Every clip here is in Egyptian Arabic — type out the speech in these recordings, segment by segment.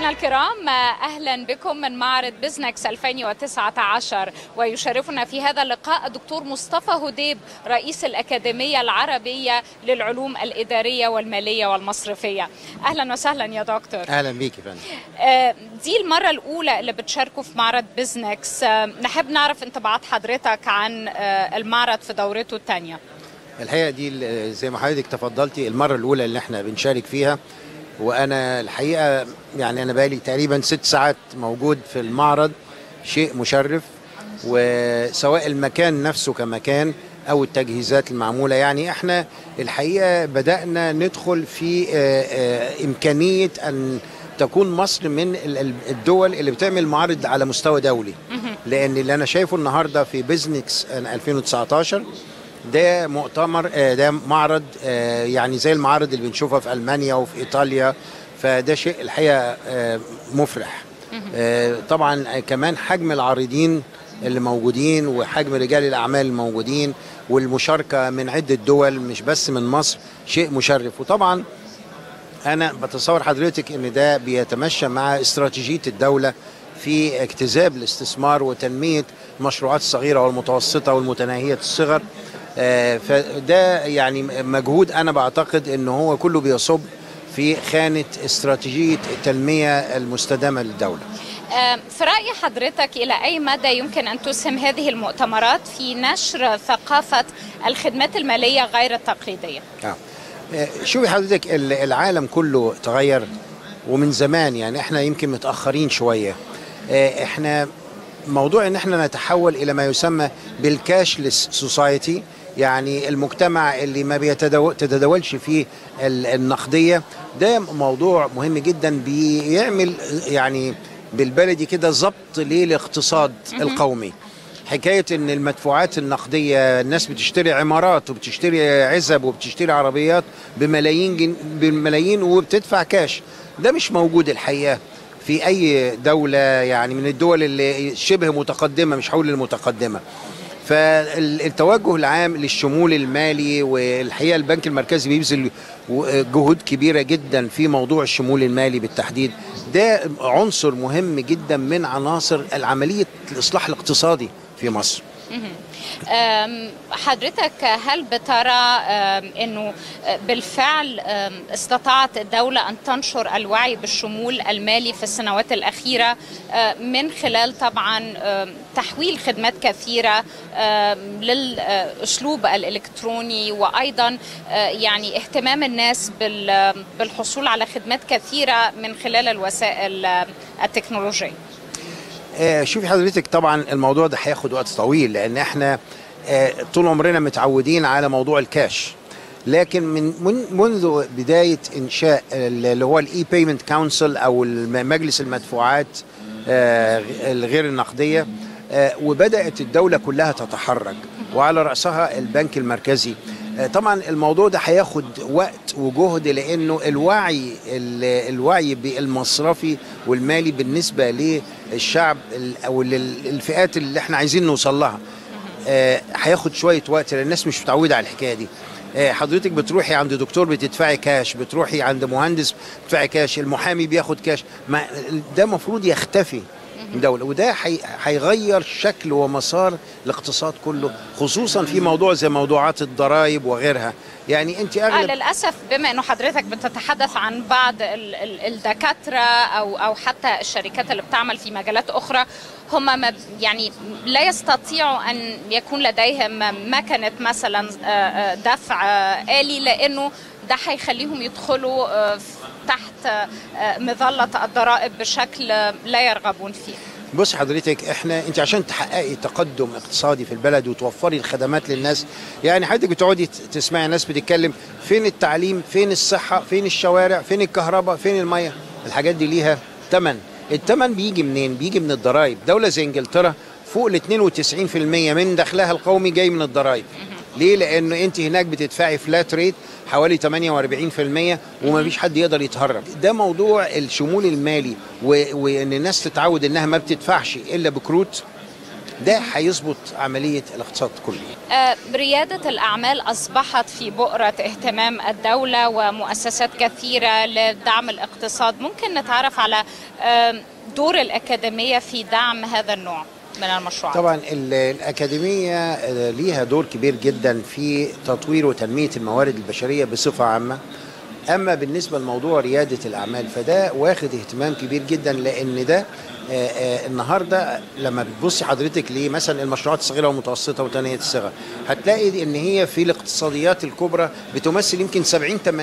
مشاهدينا الكرام اهلا بكم من معرض بزنكس 2019 ويشرفنا في هذا اللقاء الدكتور مصطفى هديب رئيس الاكاديميه العربيه للعلوم الاداريه والماليه والمصرفيه اهلا وسهلا يا دكتور اهلا بيك يا فندم آه، دي المره الاولى اللي بتشاركوا في معرض بزنكس آه، نحب نعرف انطباعات حضرتك عن آه، المعرض في دورته الثانيه الحقيقه دي ال- زي ما حضرتك تفضلتي المره الاولى اللي احنا بنشارك فيها وانا الحقيقه يعني انا بقالي تقريبا ست ساعات موجود في المعرض شيء مشرف وسواء المكان نفسه كمكان او التجهيزات المعموله يعني احنا الحقيقه بدانا ندخل في آه، آه، امكانيه ان تكون مصر من ال- ال- الدول اللي بتعمل معارض على مستوى دولي لان اللي انا شايفه النهارده في بيزنكس 2019 ده مؤتمر آه، ده معرض آه، يعني زي المعارض اللي بنشوفها في المانيا وفي ايطاليا فده شيء الحقيقه آه، مفرح آه، طبعا آه، كمان حجم العارضين اللي موجودين وحجم رجال الاعمال الموجودين والمشاركه من عده دول مش بس من مصر شيء مشرف وطبعا انا بتصور حضرتك ان ده بيتمشى مع استراتيجيه الدوله في اجتذاب الاستثمار وتنميه المشروعات الصغيره والمتوسطه والمتناهيه الصغر آه، فده يعني مجهود انا بعتقد ان هو كله بيصب في خانه استراتيجيه التنميه المستدامه للدوله آه، في رأي حضرتك إلى أي مدى يمكن أن تسهم هذه المؤتمرات في نشر ثقافة الخدمات المالية غير التقليدية؟ آه. آه، شوفي حضرتك ال- العالم كله تغير ومن زمان يعني احنا يمكن متاخرين شويه آه، احنا موضوع ان احنا نتحول الى ما يسمى بالكاشلس سوسايتي يعني المجتمع اللي ما بيتداولش فيه ال- النقديه ده موضوع مهم جدا بيعمل يعني بالبلدي كده ضبط للاقتصاد القومي حكايه ان المدفوعات النقديه الناس بتشتري عمارات وبتشتري عزب وبتشتري عربيات بملايين جن... بملايين وبتدفع كاش ده مش موجود الحقيقه في اي دوله يعني من الدول اللي شبه متقدمه مش هقول المتقدمه فالتوجه العام للشمول المالي والحقيقه البنك المركزي بيبذل جهود كبيره جدا في موضوع الشمول المالي بالتحديد ده عنصر مهم جدا من عناصر عمليه الاصلاح الاقتصادي في مصر أم، حضرتك هل بترى أم، انه بالفعل أم، استطاعت الدولة ان تنشر الوعي بالشمول المالي في السنوات الاخيرة أم، من خلال طبعا أم، تحويل خدمات كثيرة أم، للاسلوب الالكتروني وايضا أه، يعني اهتمام الناس بال- بالحصول على خدمات كثيرة من خلال الوسائل أه، التكنولوجية آه، شوفي حضرتك طبعا الموضوع ده هياخد وقت طويل لان احنا آه، طول عمرنا متعودين على موضوع الكاش لكن من من- منذ بدايه انشاء اللي هو الاي بيمنت كونسل او الم- مجلس المدفوعات آه، الغير النقديه آه، وبدات الدوله كلها تتحرك وعلى راسها البنك المركزي آه، طبعا الموضوع ده هياخد وقت وجهد لانه الوعي ال- الوعي بالمصرفي والمالي بالنسبه للشعب ال- او للفئات اللي احنا عايزين نوصل لها آه، هياخد شويه وقت لان الناس مش متعوده على الحكايه دي آه، حضرتك بتروحي عند دكتور بتدفعي كاش بتروحي عند مهندس بتدفعي كاش المحامي بياخد كاش ما ده المفروض يختفي دولة وده حي- هيغير شكل ومسار الاقتصاد كله خصوصا في موضوع زي موضوعات الضرائب وغيرها يعني انت آه اغلب للاسف بما انه حضرتك بتتحدث عن بعض ال- ال- الدكاتره او او حتى الشركات اللي بتعمل في مجالات اخرى هم ما يعني لا يستطيعوا ان يكون لديهم مكنه مثلا آه، آه، دفع آه، آلي لانه ده هيخليهم يدخلوا آه، تحت آه، مظله الضرائب بشكل آه، لا يرغبون فيه بص حضرتك احنا انت عشان تحققي تقدم اقتصادي في البلد وتوفري الخدمات للناس يعني حضرتك بتقعدي ت- تسمعي ناس بتتكلم فين التعليم فين الصحه فين الشوارع فين الكهرباء فين الميه الحاجات دي ليها ثمن الثمن بيجي منين بيجي من الضرائب دوله زي انجلترا فوق ال 92% من دخلها القومي جاي من الضرائب ليه لانه انت هناك بتدفعي فلات ريت حوالي 48% وما فيش حد يقدر يتهرب ده موضوع الشمول المالي و... وان الناس تتعود انها ما بتدفعش الا بكروت ده هيظبط عمليه الاقتصاد كله آه، ريادة الأعمال أصبحت في بؤرة اهتمام الدولة ومؤسسات كثيرة لدعم الاقتصاد ممكن نتعرف على آه، دور الأكاديمية في دعم هذا النوع من المشروعات طبعا ال- الأكاديمية آه، ليها دور كبير جدا في تطوير وتنمية الموارد البشرية بصفة عامة أما بالنسبة لموضوع ريادة الأعمال فده واخد اهتمام كبير جدا لأن ده آه، آه، النهارده لما بتبصي حضرتك ليه مثلا المشروعات الصغيره والمتوسطه وتنميه الصغر هتلاقي ان هي في الاقتصاديات الكبرى بتمثل يمكن 70 80%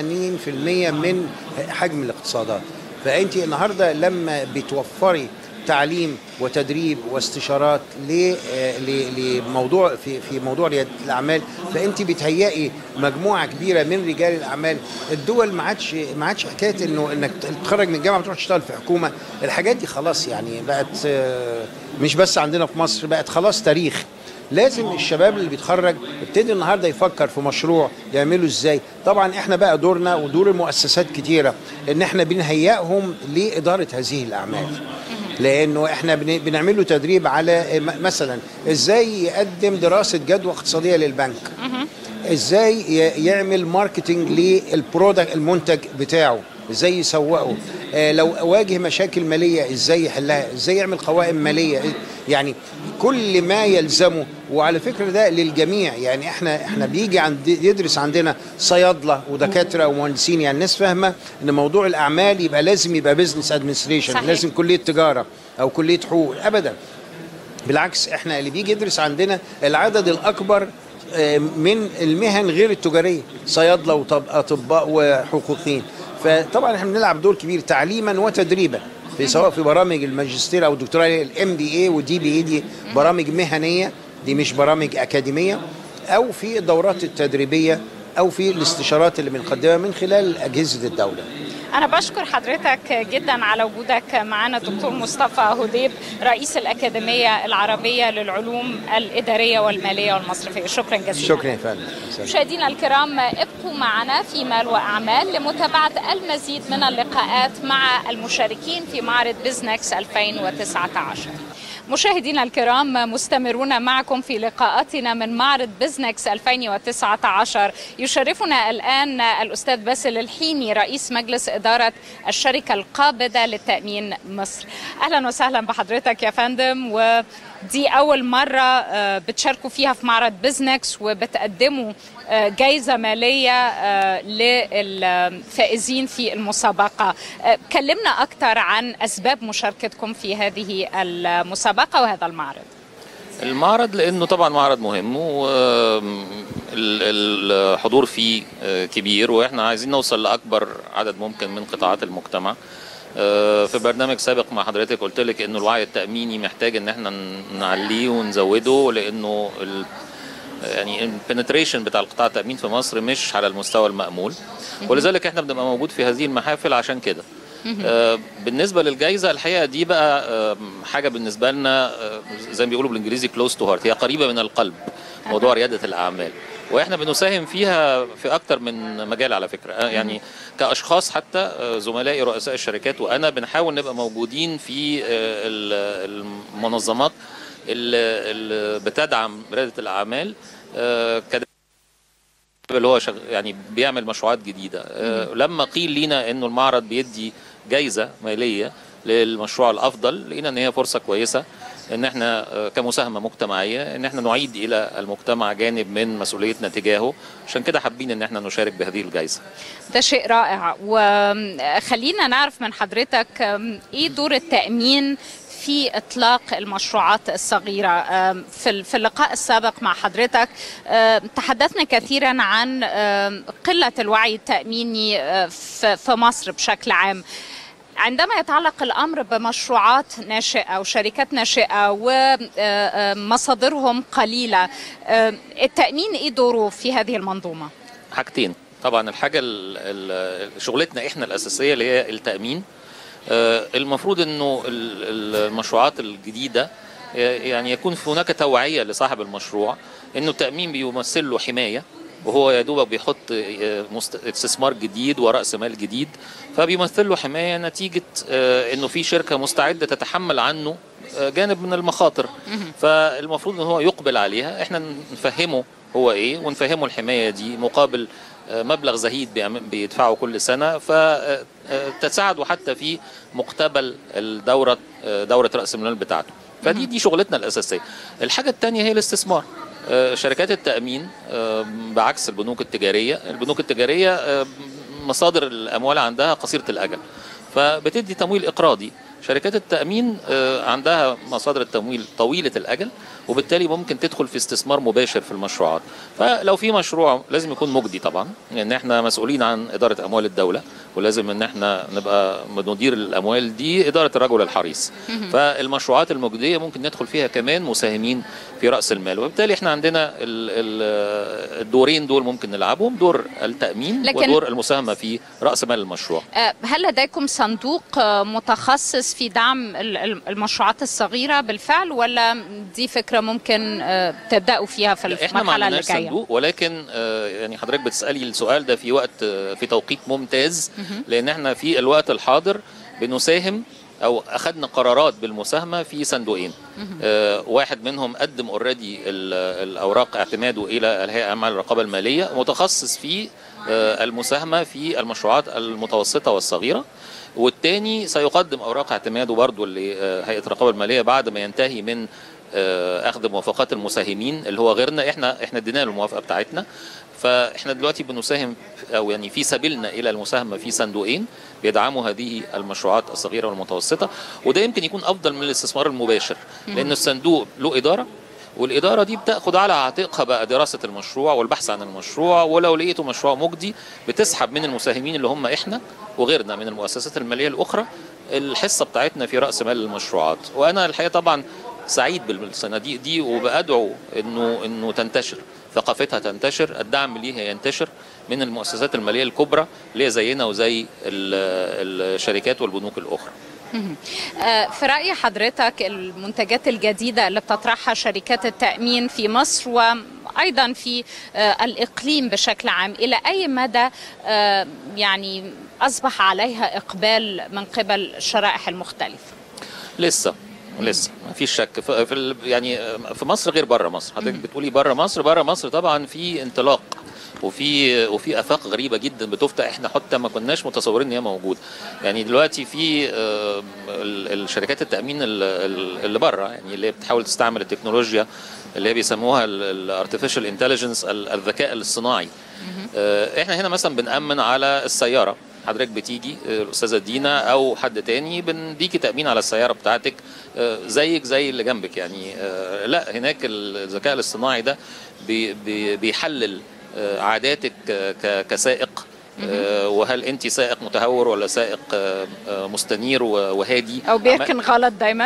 من حجم الاقتصادات فانت النهارده لما بتوفري تعليم وتدريب واستشارات ل- آه، ل- لموضوع في في موضوع رياده الاعمال فانت بتهيئي مجموعه كبيره من رجال الاعمال الدول ما عادش ما عادش حكايه انه انك تتخرج من الجامعه وتروح تشتغل في حكومه الحاجات دي خلاص يعني بقت آه، مش بس عندنا في مصر بقت خلاص تاريخ لازم الشباب اللي بيتخرج يبتدي النهارده يفكر في مشروع يعمله ازاي طبعا احنا بقى دورنا ودور المؤسسات كتيره ان احنا بنهيئهم لاداره هذه الاعمال لانه احنا بن- بنعمل له تدريب على م- مثلا ازاي يقدم دراسه جدوى اقتصاديه للبنك ازاي ي- يعمل ماركتنج للبرودكت المنتج بتاعه ازاي يسوقه آه لو واجه مشاكل ماليه ازاي يحلها ازاي يعمل قوائم ماليه يعني كل ما يلزمه وعلى فكره ده للجميع يعني احنا احنا بيجي عند يدرس عندنا صيادله ودكاتره ومهندسين يعني الناس فاهمه ان موضوع الاعمال يبقى لازم يبقى بزنس ادمنستريشن صحيح. لازم كليه تجاره او كليه حقوق ابدا بالعكس احنا اللي بيجي يدرس عندنا العدد الاكبر آه، من المهن غير التجاريه صيادله واطباء وحقوقيين فطبعا احنا بنلعب دور كبير تعليما وتدريبا في سواء في برامج الماجستير او الدكتوراه الام بي اي ودي بي اي دي برامج مهنيه دي مش برامج اكاديميه او في الدورات التدريبيه او في الاستشارات اللي بنقدمها من خلال اجهزه الدوله أنا بشكر حضرتك جدا على وجودك معنا دكتور مصطفى هديب رئيس الأكاديمية العربية للعلوم الإدارية والمالية والمصرفية شكرا جزيلا شكرا يا فندم مشاهدينا الكرام ابقوا معنا في مال وأعمال لمتابعة المزيد من اللقاءات مع المشاركين في معرض بيزنكس 2019 مشاهدينا الكرام مستمرون معكم في لقاءاتنا من معرض بيزنكس 2019 يشرفنا الآن الأستاذ باسل الحيني رئيس مجلس إدارة الشركة القابضة للتأمين مصر أهلا وسهلا بحضرتك يا فندم ودي أول مرة آه، بتشاركوا فيها في معرض بيزنكس وبتقدموا آه، جايزة مالية آه، للفائزين في المسابقة آه، كلمنا أكثر عن أسباب مشاركتكم في هذه المسابقة وهذا المعرض المعرض لانه طبعا معرض مهم والحضور فيه آه، كبير واحنا عايزين نوصل لاكبر عدد ممكن من قطاعات المجتمع آه، في برنامج سابق مع حضرتك قلت لك انه الوعي التاميني محتاج ان احنا نعليه ونزوده لانه ال يعني البنتريشن بتاع القطاع التامين في مصر مش على المستوى المامول ولذلك احنا بنبقى موجود في هذه المحافل عشان كده آه، بالنسبه للجائزه الحقيقه دي بقى آه، حاجه بالنسبه لنا آه، زي ما بيقولوا بالانجليزي كلوز تو هارت هي قريبه من القلب موضوع رياده الاعمال واحنا بنساهم فيها في اكتر من مجال على فكره آه، يعني كاشخاص حتى آه، زملائي رؤساء الشركات وانا بنحاول نبقى موجودين في آه، ال- المنظمات اللي اللي بتدعم رياده الاعمال آه، كد- اللي هو شغ... يعني بيعمل مشروعات جديده آه، لما قيل لينا انه المعرض بيدي جايزه ماليه للمشروع الافضل لقينا ان هي فرصه كويسه ان احنا آه، كمساهمه مجتمعيه ان احنا نعيد الى المجتمع جانب من مسؤوليتنا تجاهه عشان كده حابين ان احنا نشارك بهذه الجائزه ده شيء رائع وخلينا نعرف من حضرتك أم، ايه دور التأمين في اطلاق المشروعات الصغيره أم، في ال- في اللقاء السابق مع حضرتك أم، تحدثنا كثيرا عن أم، قله الوعي التاميني أه، في في مصر بشكل عام عندما يتعلق الامر بمشروعات ناشئه وشركات ناشئه ومصادرهم قليله أم، التامين ايه دوره في هذه المنظومه؟ حاجتين طبعا الحاجه ال- ال- شغلتنا احنا الاساسيه اللي هي التامين آه، المفروض انه ال- المشروعات الجديده آه، يعني يكون في هناك توعيه لصاحب المشروع انه التامين بيمثل له حمايه وهو يا دوبك بيحط آه، مست- استثمار جديد وراس مال جديد فبيمثل له حمايه نتيجه آه، انه في شركه مستعده تتحمل عنه آه، جانب من المخاطر فالمفروض ان هو يقبل عليها احنا نفهمه هو ايه ونفهمه الحمايه دي مقابل آه، مبلغ زهيد بيعم- بيدفعه كل سنه فتساعده حتى في مقتبل الدوره آه، دوره راس المال بتاعته فدي دي شغلتنا الاساسيه الحاجه الثانيه هي الاستثمار آه، شركات التامين آه، بعكس البنوك التجاريه البنوك التجاريه آه، مصادر الاموال عندها قصيره الاجل فبتدي تمويل اقراضي شركات التامين آه، عندها مصادر التمويل طويله الاجل وبالتالي ممكن تدخل في استثمار مباشر في المشروعات فلو في مشروع لازم يكون مجدي طبعا لان احنا مسؤولين عن اداره اموال الدوله ولازم ان احنا نبقى بندير الاموال دي اداره الرجل الحريص فالمشروعات المجديه ممكن ندخل فيها كمان مساهمين في راس المال وبالتالي احنا عندنا ال- ال- الدورين دول ممكن نلعبهم دور التامين لكن- ودور المساهمه في راس مال المشروع آه، هل لديكم صندوق آه، متخصص في دعم ال- ال- المشروعات الصغيرة بالفعل ولا دي فكرة ممكن آه، تبدأوا فيها في لا، احنا ما المرحلة اللي عندناش جاية؟ صندوق ولكن آه، يعني حضرتك بتسالي السؤال ده في وقت آه، في توقيت ممتاز لان احنا في الوقت الحاضر بنساهم او اخذنا قرارات بالمساهمه في صندوقين آه، واحد منهم قدم اوريدي الاوراق اعتماده الى الهيئه العامه للرقابه الماليه متخصص في آه، المساهمه في المشروعات المتوسطه والصغيره والتاني سيقدم اوراق اعتماده برضه لهيئه الرقابه الماليه بعد ما ينتهي من آه، اخذ موافقات المساهمين اللي هو غيرنا احنا احنا ادينا له الموافقه بتاعتنا فاحنا دلوقتي بنساهم او يعني في سبيلنا الى المساهمه في صندوقين بيدعموا هذه المشروعات الصغيره والمتوسطه وده يمكن يكون افضل من الاستثمار المباشر لان الصندوق له اداره والاداره دي بتاخد على عاتقها بقى دراسه المشروع والبحث عن المشروع ولو لقيته مشروع مجدي بتسحب من المساهمين اللي هم احنا وغيرنا من المؤسسات الماليه الاخرى الحصه بتاعتنا في راس مال المشروعات وانا الحقيقه طبعا سعيد بالصناديق دي وبادعو انه انه تنتشر ثقافتها تنتشر الدعم ليها ينتشر من المؤسسات الماليه الكبرى اللي هي زينا وزي ال- الشركات والبنوك الاخرى آه، في رأي حضرتك المنتجات الجديدة اللي بتطرحها شركات التأمين في مصر وأيضا في آه، الإقليم بشكل عام إلى أي مدى آه، يعني أصبح عليها إقبال من قبل الشرائح المختلفة لسه لسه ما فيش شك ف- في ال- يعني في مصر غير بره مصر حضرتك بتقولي بره مصر بره مصر طبعا في انطلاق وفي وفي افاق غريبه جدا بتفتح احنا حتى ما كناش متصورين ان هي موجوده يعني دلوقتي في آه، ال- الشركات التامين ال- ال- اللي بره يعني اللي هي بتحاول تستعمل التكنولوجيا اللي هي بيسموها الارتفيشال انتليجنس الذكاء الاصطناعي آه، احنا هنا مثلا بنامن على السياره حضرتك بتيجي آه، الاستاذه دينا او حد تاني بنديكي تامين على السياره بتاعتك آه، زيك زي اللي جنبك يعني آه، لا هناك الذكاء الاصطناعي ده بي- بي- بيحلل آه، عاداتك آه، ك- كسائق آه، وهل انت سائق متهور ولا سائق آه، آه، مستنير و- وهادي أو بيركن غلط دايما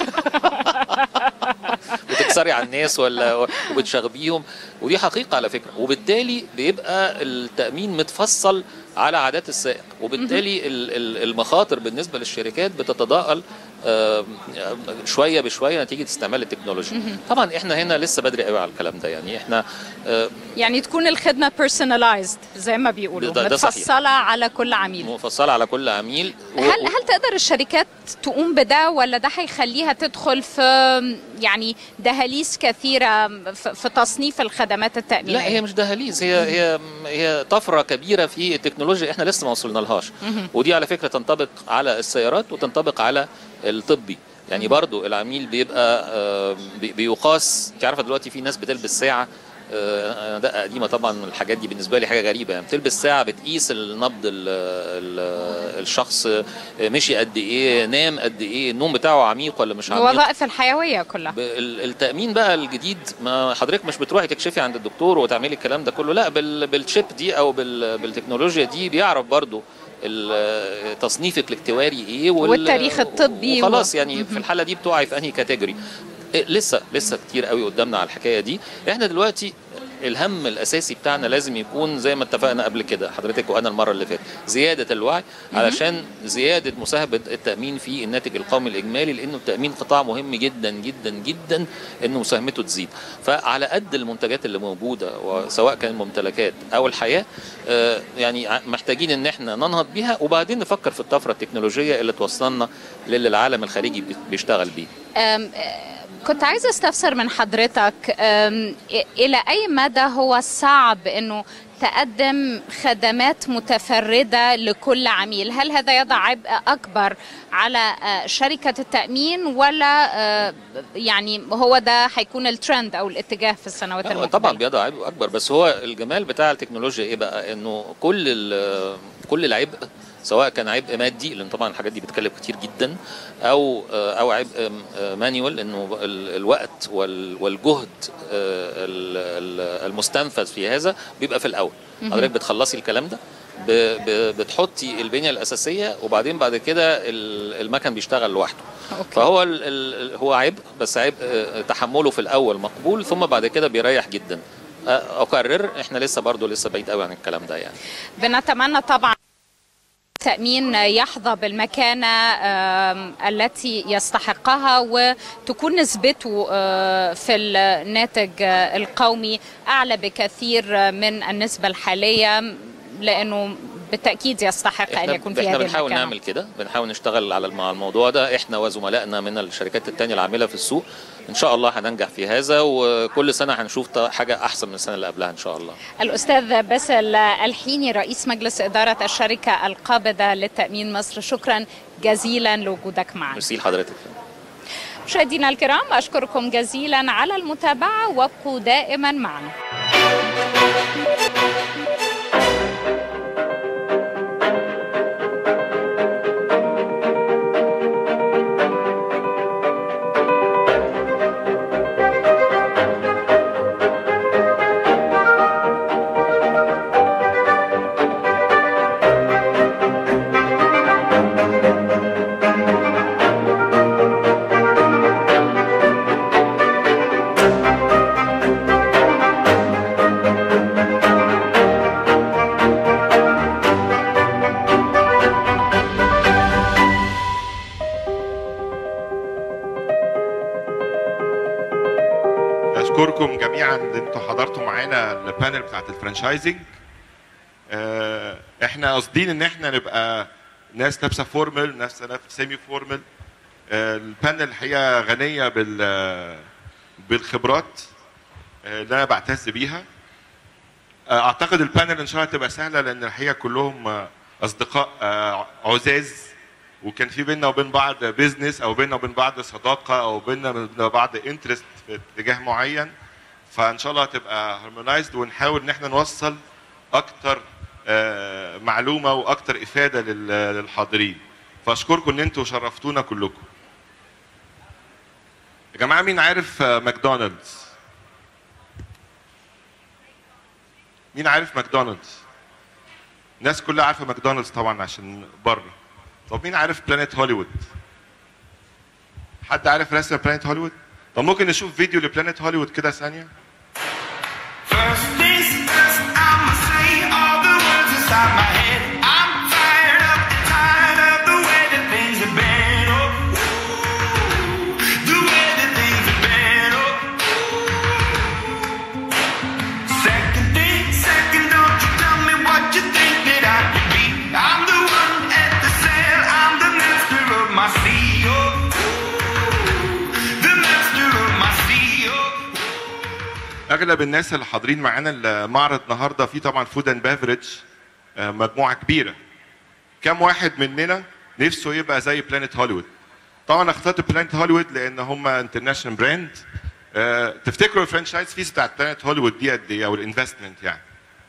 بتكسري على الناس ولا وبتشاغبيهم ودي حقيقه على فكره وبالتالي بيبقى التامين متفصل على عادات السائق وبالتالي ال- ال- المخاطر بالنسبه للشركات بتتضاءل آم، شويه بشويه نتيجه استعمال التكنولوجيا طبعا احنا هنا لسه بدري قوي على الكلام ده يعني احنا آه، يعني تكون الخدمة personalized زي ما بيقولوا ده- ده صحيح. متفصلة على كل عميل مفصله على كل عميل و- هل هل تقدر الشركات تقوم بده ولا ده هيخليها تدخل في يعني دهاليز كثيره في في تصنيف الخدمات التامينيه لا هي مش دهاليز هي هي هي طفره كبيره في التكنولوجيا احنا لسه ما وصلنا لهاش ودي على فكره تنطبق على السيارات وتنطبق على الطبي يعني برضو العميل بيبقى آه، بي- بيقاس انت عارفه دلوقتي في ناس بتلبس ساعه آه، ده قديمه طبعا الحاجات دي بالنسبه لي حاجه غريبه يعني بتلبس ساعه بتقيس النبض ال ال الشخص آه، مشي قد ايه نام قد ايه النوم بتاعه عميق ولا مش عميق الوظائف الحيويه كلها ب- ال- التامين بقى الجديد ما حضرتك مش بتروحي تكشفي عند الدكتور وتعملي الكلام ده كله لا بال- بالشيب دي او بال- بالتكنولوجيا دي بيعرف برضو ال- تصنيفك الاكتواري ايه وال- والتاريخ الطبي وخلاص و- يعني في الحاله دي بتوعي في انهي كاتيجوري إيه، لسه لسه كتير قوي قدامنا على الحكايه دي احنا دلوقتي الهم الاساسي بتاعنا لازم يكون زي ما اتفقنا قبل كده حضرتك وانا المره اللي فاتت زياده الوعي علشان زياده مساهمه التامين في الناتج القومي الاجمالي لانه التامين قطاع مهم جدا جدا جدا انه مساهمته تزيد فعلى قد المنتجات اللي موجوده وسواء كان الممتلكات او الحياه آه، يعني ع- محتاجين ان احنا ننهض بيها وبعدين نفكر في الطفره التكنولوجيه اللي توصلنا للي العالم الخارجي بي- بيشتغل بيه أم، آه، كنت عايزة استفسر من حضرتك أم، إ- إلى أي مدى هو صعب أنه تقدم خدمات متفردة لكل عميل هل هذا يضع عبء أكبر على آه، شركة التأمين ولا آه، يعني هو ده هيكون الترند أو الاتجاه في السنوات لا، المقبلة طبعا بيضع عبء اكبر بس هو الجمال بتاع التكنولوجيا ايه بقى انه كل ال- كل العبء سواء كان عبء مادي لان طبعا الحاجات دي بتكلف كتير جدا او او عبء مانيوال انه ال- الوقت وال- والجهد آه، ال- ال- المستنفذ في هذا بيبقى في الاول حضرتك بتخلصي الكلام ده ب- ب- بتحطي البنيه الاساسيه وبعدين بعد كده ال- المكن بيشتغل لوحده أوكي. فهو ال ال هو عبء بس عبء آه، تحمله في الاول مقبول ثم بعد كده بيريح جدا آه، اكرر احنا لسه برضو لسه بعيد قوي عن الكلام ده يعني بنتمنى طبعا التأمين يحظى بالمكانة آم، التي يستحقها وتكون نسبته آه، في الناتج آه، القومي أعلى بكثير من النسبة الحالية لأنه بالتأكيد يستحق أن احنا, يكون في احنا هذه بنحاول المكانة نعمل كده بنحاول نشتغل على مع الموضوع ده احنا وزملائنا من الشركات التانية العاملة في السوق ان شاء الله هننجح في هذا وكل سنة هنشوف ط- حاجة احسن من السنة اللي قبلها ان شاء الله الأستاذ باسل الحيني رئيس مجلس إدارة الشركة القابضة للتأمين مصر شكرا جزيلا لوجودك معنا ميرسي لحضرتك مشاهدينا الكرام أشكركم جزيلا على المتابعة وابقوا دائما معنا اشكركم جميعا ان انتوا حضرتوا معانا البانل بتاعت الفرانشايزنج آه، احنا قاصدين ان احنا نبقى ناس لابسه فورمال ناس لابسه سيمي فورمال آه، البانل الحقيقه غنيه بال آه، بالخبرات آه، اللي انا بعتز بيها آه، اعتقد البانل ان شاء الله تبقى سهله لان الحقيقه كلهم آه، اصدقاء آه، عزاز وكان في بيننا وبين بعض بيزنس او بيننا وبين بعض صداقه او بيننا وبين بعض انترست في اتجاه معين فان شاء الله هتبقى هارمونايزد ونحاول ان احنا نوصل اكتر آه، معلومه واكتر افاده لل- للحاضرين فاشكركم ان انتوا شرفتونا كلكم يا جماعه مين عارف آه، ماكدونالدز مين عارف ماكدونالدز الناس كلها عارفه ماكدونالدز طبعا عشان بره طب مين عارف بلانيت هوليوود حد عارف رسم بلانيت هوليوود طب ممكن نشوف فيديو لبلانيت هوليوود كده ثانيه First things first, I'ma say all the words inside my head. I'm fired up and tired of the way that things have been. Oh, ooh, the way that things have been. Oh, second thing, second, don't you tell me what you think that I could be. I'm the one at the sail, I'm the master of my sea. Oh, ooh, the master of my sea. Oh. اغلب الناس اللي حاضرين معانا المعرض النهارده فيه طبعا فود اند بافريج مجموعه كبيره كم واحد مننا نفسه يبقى زي بلانيت هوليوود طبعا اخترت بلانيت هوليوود لان هم انترناشونال براند تفتكروا الفرانشايز فيز بتاعت بلانيت هوليوود دي قد ايه او الانفستمنت يعني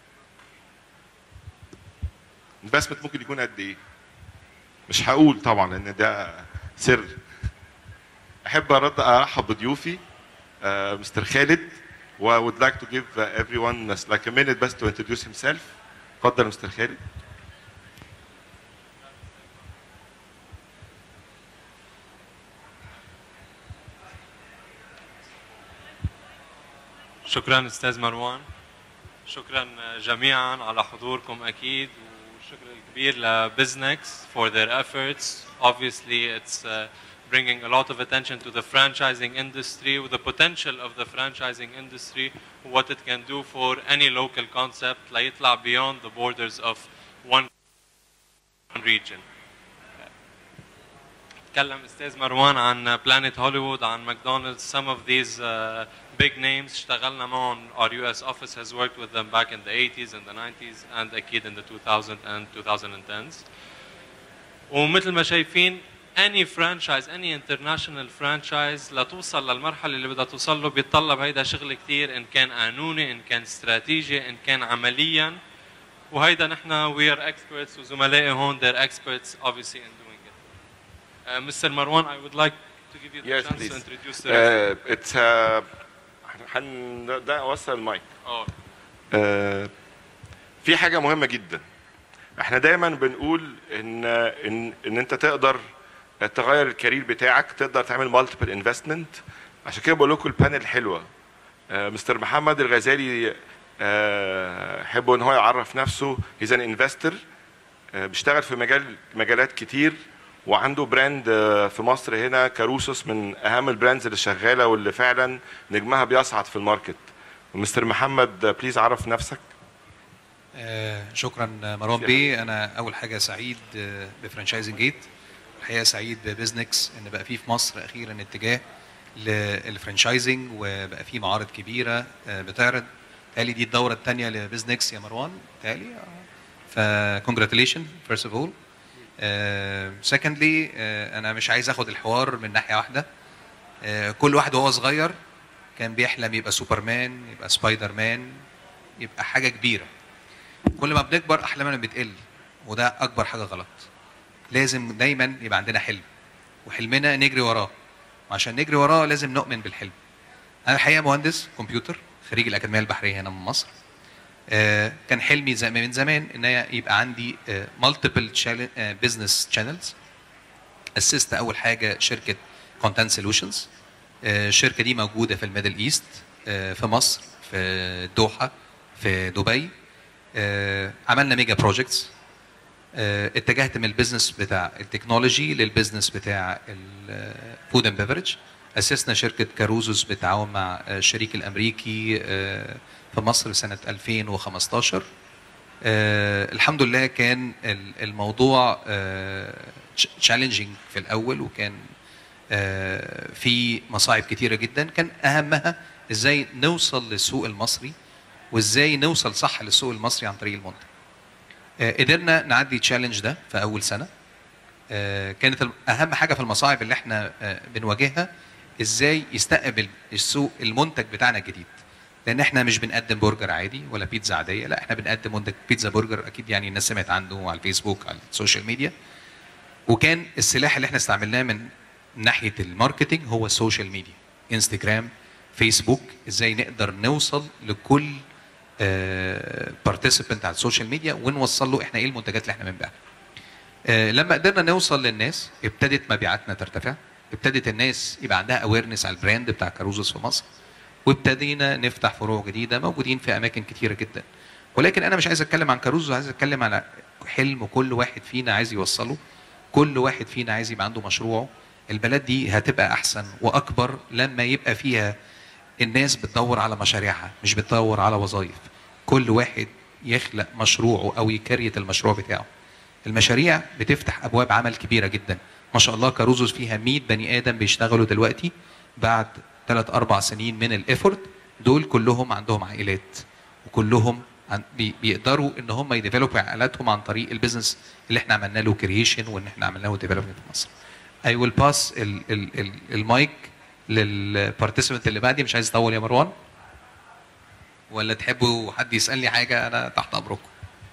انفستمنت ممكن يكون قد ايه مش هقول طبعا لان ده سر احب ارد ارحب بضيوفي مستر خالد و I would like to give uh, everyone just like a minute best to introduce himself. اتفضل يا مستر خالد. شكرا استاذ مروان شكرا جميعا على حضوركم اكيد والشكر الكبير لبزنكس for their efforts obviously it's uh, bringing a lot of attention to the franchising industry with the potential of the franchising industry what it can do for any local concept ليطلع beyond the borders of one region تكلم استاذ مروان عن بلانيت هوليوود عن ماكدونالدز some of these uh, big names اشتغلنا معهم our US office has worked with them back in the 80s and the 90s and اكيد in the 2000 and 2010s ومثل ما شايفين any franchise any international franchise لتوصل للمرحلة اللي بدها توصل له بيتطلب هيدا شغل كتير إن كان قانوني إن كان استراتيجي إن كان عمليا وهيدا نحن we are experts وزملائي هون they're experts obviously in doing it. Uh, Mr. Marwan, I would like to give you the Yes, chance please. to introduce the rest. Uh, it's uh, هن ده اوصل المايك Oh, آه، في حاجة مهمة جدا احنا دايما بنقول ان ان ان انت تقدر تغير الكارير بتاعك تقدر تعمل مالتيبل انفستمنت عشان كده بقول لكم البانل حلوة آه، مستر محمد الغزالي آه، حبوا ان هو يعرف نفسه هيز ان انفستور بيشتغل في مجال مجالات كتير وعنده براند آه، في مصر هنا كاروسوس من اهم البراندز اللي شغاله واللي فعلا نجمها بيصعد في الماركت مستر محمد آه، بليز عرف نفسك آه، شكرا مروان بيه انا اول حاجه سعيد آه، بفرانشايزنج جيت الحقيقه سعيد ببزنكس ان بقى فيه في مصر اخيرا اتجاه للفرانشايزنج وبقى فيه معارض كبيره آه، بتعرض تالي دي الدوره الثانيه لبزنكس يا مروان تالي فكونجراتيليشن فيرست اوف اول سكندلي انا مش عايز اخد الحوار من ناحيه واحده آه، كل واحد وهو صغير كان بيحلم يبقى سوبرمان يبقى سبايدر مان يبقى حاجه كبيره كل ما بنكبر احلامنا بتقل وده اكبر حاجه غلط لازم دايما يبقى عندنا حلم وحلمنا نجري وراه وعشان نجري وراه لازم نؤمن بالحلم انا الحقيقه مهندس كمبيوتر خريج الاكاديميه البحريه هنا من مصر آه، كان حلمي زي من زمان ان أنا يبقى عندي مالتيبل بزنس شانلز اسست اول حاجه شركه كونتنت سولوشنز الشركه دي موجوده في الميدل ايست آه، في مصر في الدوحه في دبي آه، عملنا ميجا بروجكتس اتجهت من البيزنس بتاع التكنولوجي للبيزنس بتاع الفود اند بيفرج اسسنا شركه كاروزوس بالتعاون مع آه، الشريك الامريكي آه، في مصر سنه 2015 آه، الحمد لله كان ال- الموضوع تشالنجينج في الاول وكان آه، في مصاعب كتيره جدا كان اهمها ازاي نوصل للسوق المصري وازاي نوصل صح للسوق المصري عن طريق المنتج آه، قدرنا نعدي تشالنج ده في اول سنه آه، كانت ال- اهم حاجه في المصاعب اللي احنا آه، بنواجهها ازاي يستقبل السوق المنتج بتاعنا الجديد لان احنا مش بنقدم برجر عادي ولا بيتزا عاديه لا احنا بنقدم منتج بيتزا برجر اكيد يعني الناس سمعت عنه على الفيسبوك على السوشيال ميديا وكان السلاح اللي احنا استعملناه من ناحيه الماركتينج هو السوشيال ميديا انستجرام فيسبوك ازاي نقدر نوصل لكل بارتيسيبنت على السوشيال ميديا ونوصل له احنا ايه المنتجات اللي احنا بنبيعها آه، لما قدرنا نوصل للناس ابتدت مبيعاتنا ترتفع ابتدت الناس يبقى عندها اويرنس على البراند بتاع كاروزوس في مصر وابتدينا نفتح فروع جديده موجودين في اماكن كتيره جدا ولكن انا مش عايز اتكلم عن كاروزو عايز اتكلم على حلم كل واحد فينا عايز يوصله كل واحد فينا عايز يبقى عنده مشروعه البلد دي هتبقى احسن واكبر لما يبقى فيها الناس بتدور على مشاريعها مش بتدور على وظائف كل واحد يخلق مشروعه او يكريت المشروع بتاعه المشاريع بتفتح ابواب عمل كبيره جدا ما شاء الله كاروزوس فيها 100 بني ادم بيشتغلوا دلوقتي بعد ثلاث اربع سنين من الايفورت دول كلهم عندهم عائلات وكلهم عن- بي- بيقدروا ان هم يديفلوبوا عائلاتهم عن طريق البيزنس اللي احنا عملنا له كرييشن وان احنا عملنا له ديفلوبمنت في مصر. اي ويل باس المايك للبارتيسيبنت اللي بعدي مش عايز اطول يا مروان ولا تحبوا حد يسالني حاجه انا تحت امركم.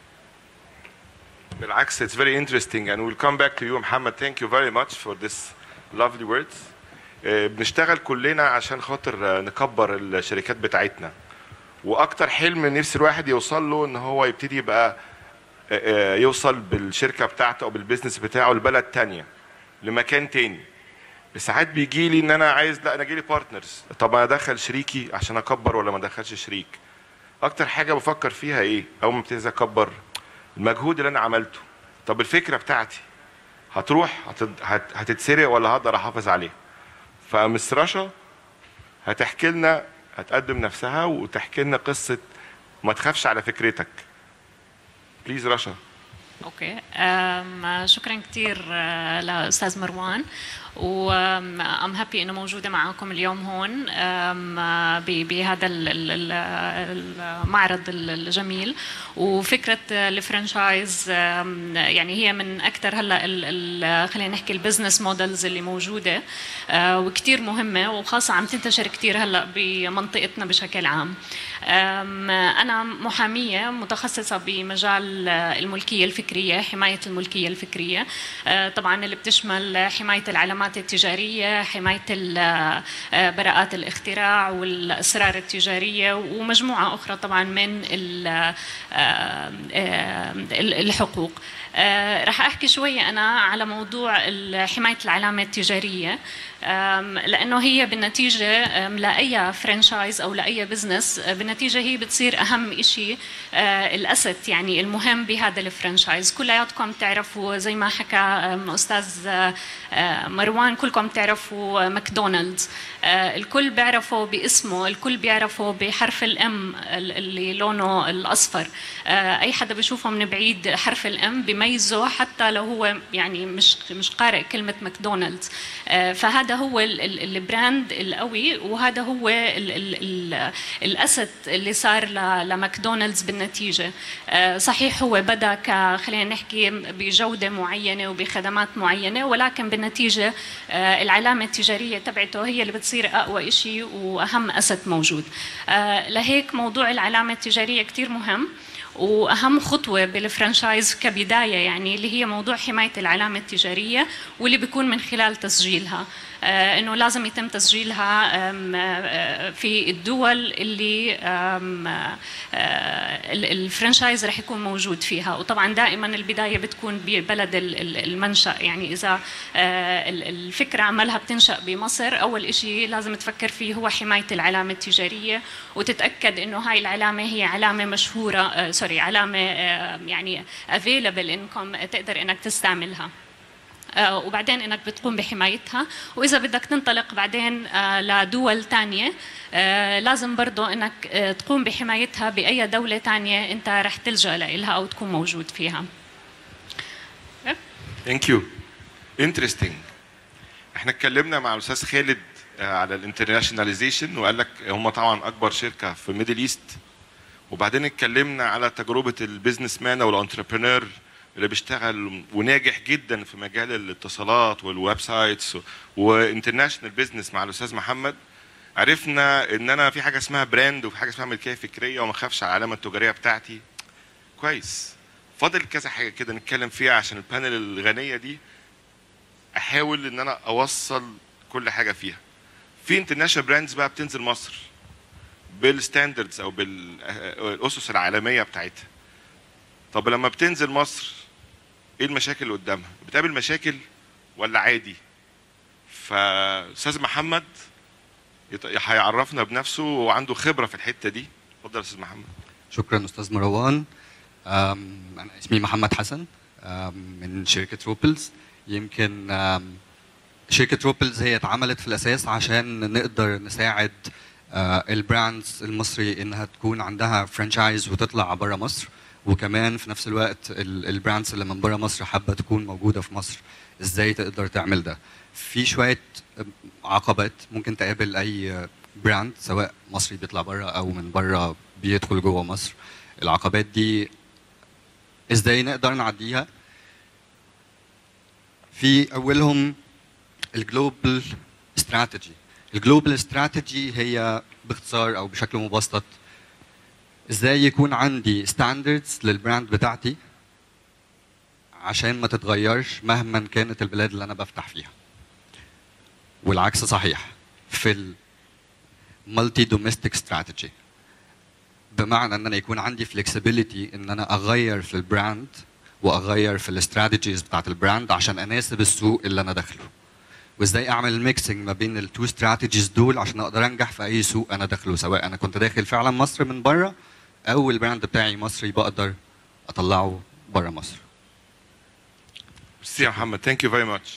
بالعكس it's very interesting and we'll come back to you محمد thank you very much for this lovely words آه، بنشتغل كلنا عشان خاطر آه، نكبر الشركات بتاعتنا واكتر حلم نفس الواحد يوصل له ان هو يبتدي يبقى آه، آه، يوصل بالشركه بتاعته او بالبيزنس بتاعه لبلد تانية لمكان تاني ساعات بيجي لي ان انا عايز لا انا جيلي بارتنرز طب انا ادخل شريكي عشان اكبر ولا ما ادخلش شريك اكتر حاجه بفكر فيها ايه اول ما ابتدي اكبر المجهود اللي انا عملته طب الفكره بتاعتي هتروح هتد- هت- هتتسرق ولا هقدر احافظ عليها فمس رشا هتحكي لنا هتقدم نفسها وتحكي لنا قصه ما تخافش على فكرتك بليز رشا اوكي أم شكرا كثير لاستاذ مروان و ام هابي انه موجوده معكم اليوم هون أم، ب- بهذا ال- ال- ال- المعرض الجميل وفكره الفرنشايز أم، يعني هي من اكثر هلا ال- ال- خلينا نحكي البزنس مودلز اللي موجوده أه، وكثير مهمه وخاصه عم تنتشر كثير هلا بمنطقتنا بشكل عام أم، انا محاميه متخصصه بمجال الملكيه الفكريه حمايه الملكيه الفكريه أه، طبعا اللي بتشمل حمايه العلامات التجاريه حمايه ال- أه، براءات الاختراع والاسرار التجاريه ومجموعه اخرى طبعا من ال- أه، أه، الحقوق أه، رح احكي شويه انا على موضوع ال- حمايه العلامه التجاريه أم، لانه هي بالنتيجه أم، لاي فرانشايز او لاي بزنس أه، بالنتيجه هي بتصير اهم شيء الاسد يعني المهم بهذا الفرانشايز كلياتكم تعرفوا زي ما حكى أم، استاذ أه، أه، مروان كلكم تعرفوا ماكدونالدز أه، الكل بيعرفه باسمه الكل بيعرفه بحرف الام اللي لونه الاصفر أه، اي حدا بيشوفه من بعيد حرف الام بيميزه حتى لو هو يعني مش مش قارئ كلمه ماكدونالدز أه، فهذا هو ال- ال- البراند القوي وهذا هو ال ال ال الاسد اللي صار ل- لماكدونالدز بالنتيجه أه، صحيح هو بدا ك خلينا نحكي بجوده معينه وبخدمات معينه ولكن بالنتيجه أه، العلامه التجاريه تبعته هي اللي بتصير اقوى شيء واهم اسد موجود أه، لهيك موضوع العلامه التجاريه كثير مهم واهم خطوه بالفرانشايز كبدايه يعني اللي هي موضوع حمايه العلامه التجاريه واللي بيكون من خلال تسجيلها آه، انه لازم يتم تسجيلها آم، آه، في الدول اللي آم، آه، ال- الفرانشايز رح يكون موجود فيها وطبعا دائما البدايه بتكون ببلد ال- ال- المنشا يعني اذا آه، ال- الفكره عملها بتنشا بمصر اول شيء لازم تفكر فيه هو حمايه العلامه التجاريه وتتاكد انه هاي العلامه هي علامه مشهوره آه، سوري علامه آه، يعني افيلبل انكم تقدر انك تستعملها آه، وبعدين انك بتقوم بحمايتها واذا بدك تنطلق بعدين آه، لدول تانية آه، لازم برضو انك آه، تقوم بحمايتها باي دولة تانية انت رح تلجأ لها او تكون موجود فيها ثانك يو انترستنج احنا اتكلمنا مع الاستاذ خالد آه، على الانترناشوناليزيشن وقال لك هم طبعا اكبر شركه في الميدل ايست وبعدين اتكلمنا على تجربه البيزنس مان او الانتربرينور اللي بيشتغل وناجح جدا في مجال الاتصالات والويب سايتس وانترناشونال بيزنس مع الاستاذ محمد عرفنا ان انا في حاجه اسمها براند وفي حاجه اسمها ملكيه فكريه وما اخافش على العلامه التجاريه بتاعتي كويس فاضل كذا حاجه كده نتكلم فيها عشان البانل الغنيه دي احاول ان انا اوصل كل حاجه فيها في انترناشونال براندز بقى بتنزل مصر بالستاندردز او بالاسس العالميه بتاعتها طب لما بتنزل مصر ايه المشاكل اللي قدامها بتقابل مشاكل ولا عادي فاستاذ محمد يط- هيعرفنا بنفسه وعنده خبره في الحته دي اتفضل يا استاذ محمد شكرا استاذ مروان أم، انا اسمي محمد حسن أم، من شركه روبلز يمكن أم، شركه روبلز هي اتعملت في الاساس عشان نقدر نساعد آه، البراندز المصري انها تكون عندها فرانشايز وتطلع بره مصر وكمان في نفس الوقت ال- البراندز اللي من بره مصر حابه تكون موجوده في مصر ازاي تقدر تعمل ده في شويه عقبات ممكن تقابل اي براند سواء مصري بيطلع بره او من بره بيدخل جوه مصر العقبات دي ازاي نقدر نعديها في اولهم الجلوبال استراتيجي الجلوبال استراتيجي هي باختصار او بشكل مبسط ازاي يكون عندي ستاندردز للبراند بتاعتي عشان ما تتغيرش مهما كانت البلاد اللي انا بفتح فيها والعكس صحيح في المالتي دوميستيك استراتيجي بمعنى ان انا يكون عندي فلكسبيليتي ان انا اغير في البراند واغير في الاستراتيجيز بتاعت البراند عشان اناسب السوق اللي انا داخله وازاي اعمل ميكسنج ما بين التو استراتيجيز دول عشان اقدر انجح في اي سوق انا داخله سواء انا كنت داخل فعلا مصر من بره او البراند بتاعي مصري بقدر اطلعه بره مصر ميرسي يا محمد ثانك يو فيري ماتش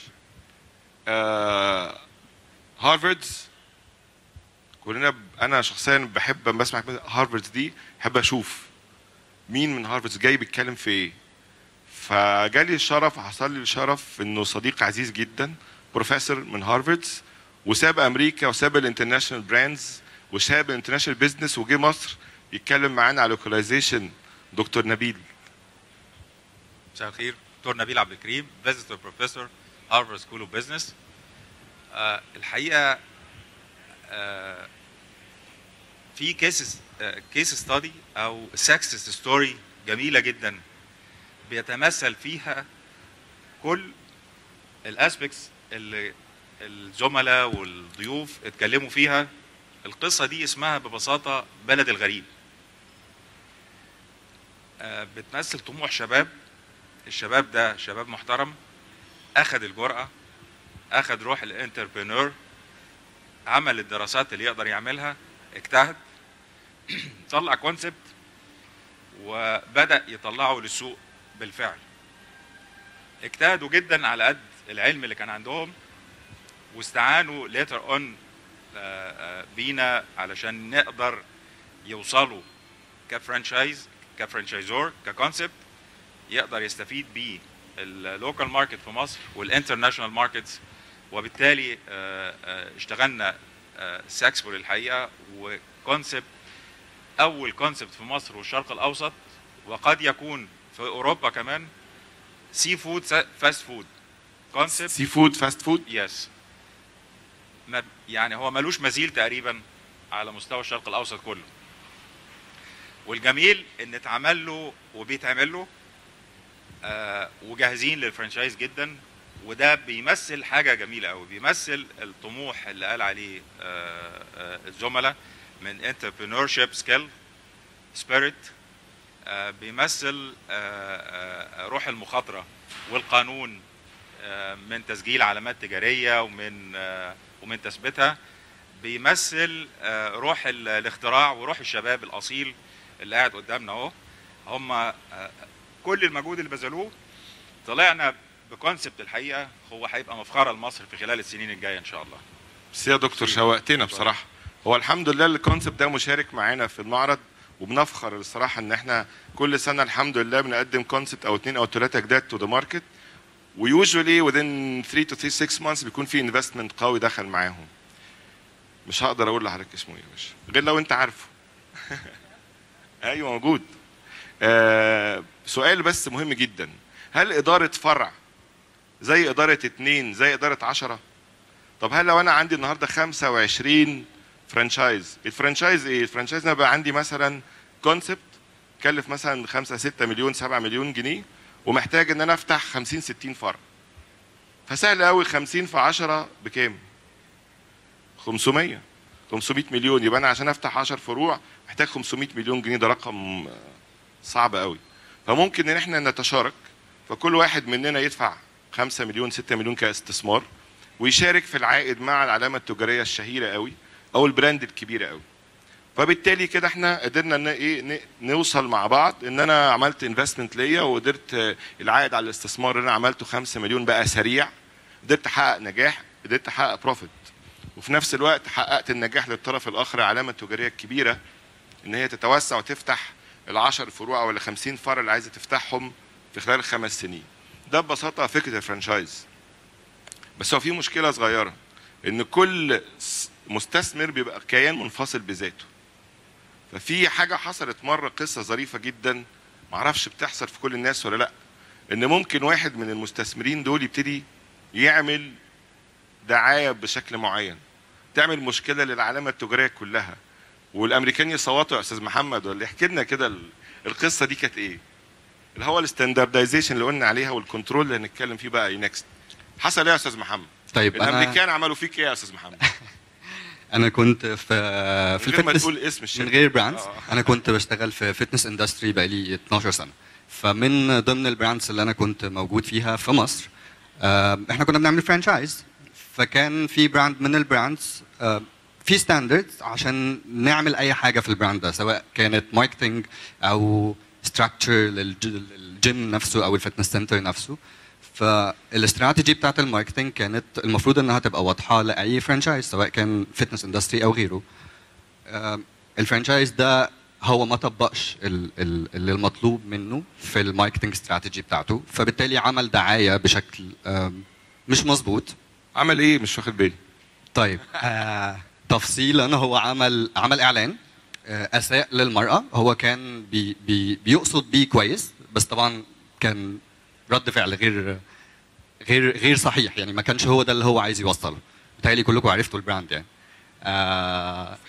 هارفارد كلنا ب... انا شخصيا بحب لما بسمع هارفارد دي بحب اشوف مين من هارفارد جاي بيتكلم في ايه فجالي الشرف وحصل لي الشرف انه صديق عزيز جدا بروفيسور من هارفارد وساب امريكا وساب الانترناشونال براندز وساب الانترناشونال بزنس وجه مصر يتكلم معانا على لوكاليزيشن دكتور نبيل مساء الخير دكتور نبيل عبد الكريم فيزيتور بروفيسور هارفارد سكول اوف بزنس الحقيقه آه، في كيس كيس ستادي او سكسس ستوري جميله جدا بيتمثل فيها كل الاسبكتس اللي الزملاء والضيوف اتكلموا فيها القصه دي اسمها ببساطه بلد الغريب آه، بتمثل طموح شباب الشباب ده شباب محترم اخذ الجرأة اخذ روح الانتربرينور عمل الدراسات اللي يقدر يعملها اجتهد طلع كونسبت وبدأ يطلعه للسوق بالفعل اجتهدوا جدا على قد العلم اللي كان عندهم واستعانوا ليتر اون بينا علشان نقدر يوصلوا كفرانشايز كفرانشايزور ككونسبت يقدر يستفيد بيه اللوكال ماركت في مصر والانترناشونال ماركتس وبالتالي آه، آه، اشتغلنا ساكسبول الحقيقه وكونسبت اول كونسبت في مصر والشرق الاوسط وقد يكون في اوروبا كمان سي فود فاست فود كونسبت سي فود فاست فود يس ما يعني هو ملوش مثيل تقريبا على مستوى الشرق الاوسط كله والجميل ان اتعمل له وبيتعمل له آه وجاهزين للفرنشايز جدا وده بيمثل حاجه جميله قوي بيمثل الطموح اللي قال عليه آه آه الزملاء من انتربرينورشيب سكيل سبيريت بيمثل آه آه روح المخاطره والقانون آه من تسجيل علامات تجاريه ومن آه ومن تثبيتها بيمثل آه روح ال- الاختراع وروح الشباب الاصيل اللي قاعد قدامنا اهو هم آه كل المجهود اللي بذلوه طلعنا بكونسبت الحقيقه هو هيبقى مفخره لمصر في خلال السنين الجايه ان شاء الله بس يا دكتور شوقتنا بصراحه هو الحمد لله الكونسبت ده مشارك معانا في المعرض وبنفخر الصراحه ان احنا كل سنه الحمد لله بنقدم كونسبت او اثنين او ثلاثه جداد تو ذا ماركت ويوجوالي within 3 to 3 6 months بيكون في انفستمنت قوي دخل معاهم مش هقدر اقول لحضرتك اسمه ايه يا باشا غير لو انت عارفه ايوه موجود آه سؤال بس مهم جدا هل اداره فرع زي اداره اتنين زي اداره عشرة طب هل لو انا عندي النهارده 25 فرانشايز الفرانشايز ايه الفرانشايز انا بقى عندي مثلا كونسبت كلف مثلا 5 6 مليون 7 مليون جنيه ومحتاج ان انا افتح 50 60 فرع فسهل قوي 50 في 10 بكام 500 500 مليون يبقى انا عشان افتح 10 فروع محتاج 500 مليون جنيه ده رقم آه، صعب قوي فممكن ان احنا نتشارك فكل واحد مننا يدفع 5 مليون 6 مليون كاستثمار ويشارك في العائد مع العلامه التجاريه الشهيره قوي او البراند الكبيره قوي فبالتالي كده احنا قدرنا ان ايه ن- نوصل مع بعض ان انا عملت انفستمنت ليا وقدرت آه، العائد على الاستثمار اللي انا عملته 5 مليون بقى سريع قدرت احقق نجاح قدرت احقق بروفيت وفي نفس الوقت حققت النجاح للطرف الاخر العلامه التجاريه الكبيره ان هي تتوسع وتفتح العشر فروع او ال 50 فرع اللي عايزه تفتحهم في خلال خمس سنين ده ببساطه فكره الفرانشايز بس هو في مشكله صغيره ان كل س- مستثمر بيبقى كيان منفصل بذاته ففي حاجه حصلت مره قصه ظريفه جدا معرفش بتحصل في كل الناس ولا لا ان ممكن واحد من المستثمرين دول يبتدي يعمل دعايه بشكل معين تعمل مشكله للعلامه التجاريه كلها والامريكان يصوتوا يا استاذ محمد ولا احكي لنا كده ال- القصه دي كانت ايه اللي هو الستاندردايزيشن اللي قلنا عليها والكنترول اللي هنتكلم فيه بقى نكست حصل ايه يا استاذ محمد طيب انا الامريكان عملوا فيك ايه يا استاذ محمد انا كنت في في من غير ما الفتنس تقول اسم الشركه من غير براندز آه. انا كنت بشتغل في فتنس اندستري بقالي 12 سنه فمن ضمن البراندز اللي انا كنت موجود فيها في مصر آه، احنا كنا بنعمل فرانشايز فكان في براند من البراندز آه، في ستاندردز عشان نعمل اي حاجه في البراند ده سواء كانت ماركتنج او ستراكشر للجيم نفسه او الفتنس سنتر نفسه فالاستراتيجي بتاعت الماركتنج كانت المفروض انها تبقى واضحه لاي فرانشايز سواء كان فتنس اندستري او غيره آم، الفرانشايز ده هو ما طبقش ال- ال- اللي المطلوب منه في الماركتنج استراتيجي بتاعته فبالتالي عمل دعايه بشكل آم، مش مظبوط عمل ايه مش واخد بالي طيب آه تفصيلا هو عمل عمل اعلان آه اساء للمراه هو كان بي بي بيقصد بيه كويس بس طبعا كان رد فعل غير غير غير صحيح يعني ما كانش هو ده اللي هو عايز يوصله بتهيألي كلكم عرفتوا البراند يعني آه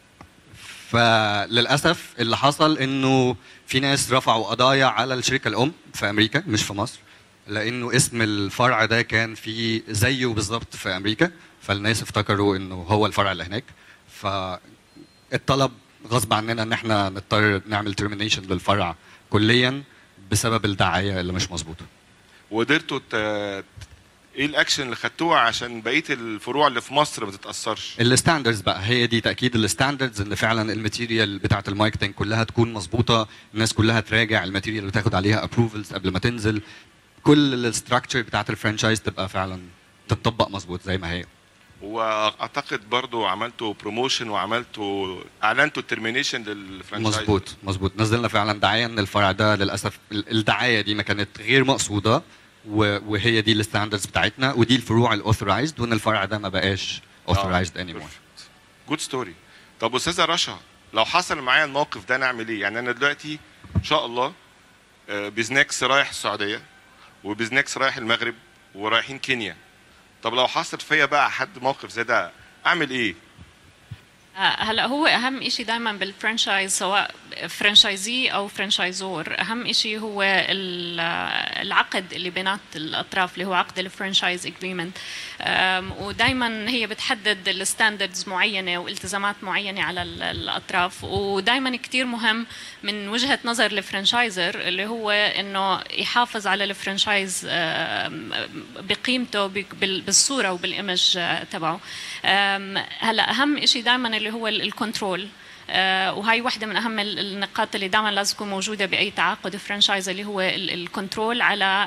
فللاسف اللي حصل انه في ناس رفعوا قضايا على الشركه الام في امريكا مش في مصر لانه اسم الفرع ده كان فيه زيه بالظبط في امريكا فالناس افتكروا انه هو الفرع اللي هناك فالطلب غصب عننا ان احنا نضطر نعمل ترمينيشن للفرع كليا بسبب الدعايه اللي مش مظبوطه وقدرتوا ت... ايه الاكشن اللي خدتوه عشان بقيه الفروع اللي في مصر ما تتاثرش الستاندردز بقى هي دي تاكيد الستاندردز ان فعلا الماتيريال بتاعه الماركتنج كلها تكون مظبوطه الناس كلها تراجع الماتيريال اللي تاخد عليها ابروفلز قبل ما تنزل كل الاستراكشر بتاعه الفرانشايز تبقى فعلا تتطبق مظبوط زي ما هي واعتقد برضو عملتوا بروموشن وعملتوا اعلنتوا الترمينيشن للفرانشايز مظبوط مظبوط نزلنا فعلا دعايه ان الفرع ده للاسف ال- الدعايه دي ما كانت غير مقصوده و- وهي دي الستاندردز بتاعتنا ودي الفروع الاوثرايزد وان الفرع ده ما بقاش اوثرايزد اني مور جود ستوري طب استاذه رشا لو حصل معايا الموقف ده نعمل ايه يعني انا دلوقتي ان شاء الله آه، بزنكس رايح السعوديه وبزنكس رايح المغرب ورايحين كينيا طب لو حصل فيا بقى حد موقف زي ده اعمل ايه آه، هلا هو اهم شيء دائما بالفرانشايز سواء فرانشايزي او فرانشايزور اهم شيء هو ال- العقد اللي بينات الاطراف اللي هو عقد الفرانشايز اجريمنت ودائما هي بتحدد الستاندردز معينه والتزامات معينه على ال- الاطراف ودائما كثير مهم من وجهه نظر الفرانشايزر اللي هو انه يحافظ على الفرانشايز آم، بقيمته بك- بال- بالصوره وبالايمج آه، تبعه آم، هلا اهم شيء دائما اللي هو ال- الكنترول آه، وهي واحدة من أهم ال- النقاط اللي دائما لازم تكون موجودة بأي تعاقد فرانشايز اللي هو ال- الكنترول على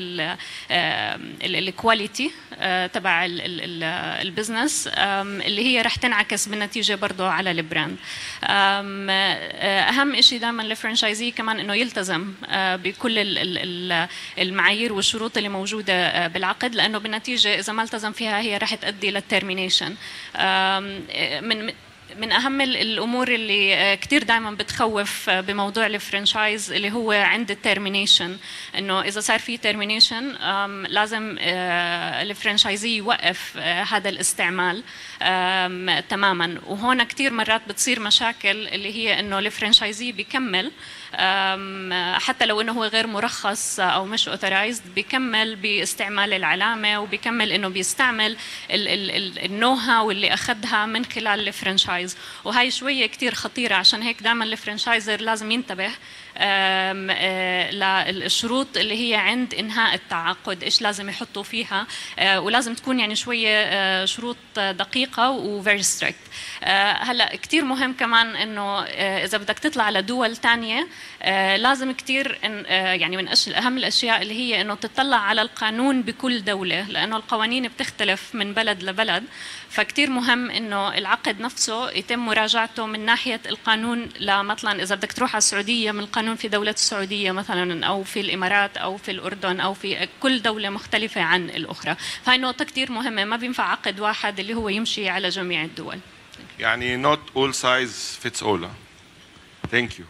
الكواليتي تبع ال- ال- ال- البزنس آم، اللي هي رح تنعكس بالنتيجة برضه على البراند آم، آه، أهم شيء دائما الفرانشايزي كمان إنه يلتزم آه، بكل ال- ال- ال- المعايير والشروط اللي موجودة آه، بالعقد لأنه بالنتيجة إذا ما التزم فيها هي رح تؤدي للترمينيشن من من اهم ال- الامور اللي آه، كتير دائما بتخوف آه، بموضوع الفرنشايز اللي هو عند الترمينيشن انه اذا صار في ترمينيشن لازم آه، الفرنشايزي يوقف آه، هذا الاستعمال آم، تماما وهون كتير مرات بتصير مشاكل اللي هي انه الفرنشايزي بيكمل آم، حتى لو انه هو غير مرخص او مش اوثرايزد بيكمل باستعمال العلامه وبيكمل انه بيستعمل ال- ال- ال- النو هاو اللي اخذها من خلال الفرنشايز وهي شويه كتير خطيره عشان هيك دائما الفرنشايزر لازم ينتبه آم، آه، للشروط اللي هي عند انهاء التعاقد ايش لازم يحطوا فيها آه، ولازم تكون يعني شويه آه، شروط آه، دقيقه وفيري ستريكت هلا كثير مهم كمان انه آه، اذا بدك تطلع لدول تانية آه، لازم كثير يعني من أش- اهم الاشياء اللي هي انه تطلع على القانون بكل دوله لانه القوانين بتختلف من بلد لبلد فكتير مهم انه العقد نفسه يتم مراجعته من ناحيه القانون لمثلا اذا بدك تروح على السعوديه من القانون في دوله السعوديه مثلا او في الامارات او في الاردن او في كل دوله مختلفه عن الاخرى فهي نقطه كتير مهمه ما بينفع عقد واحد اللي هو يمشي على جميع الدول يعني not all size fits all ثانك يو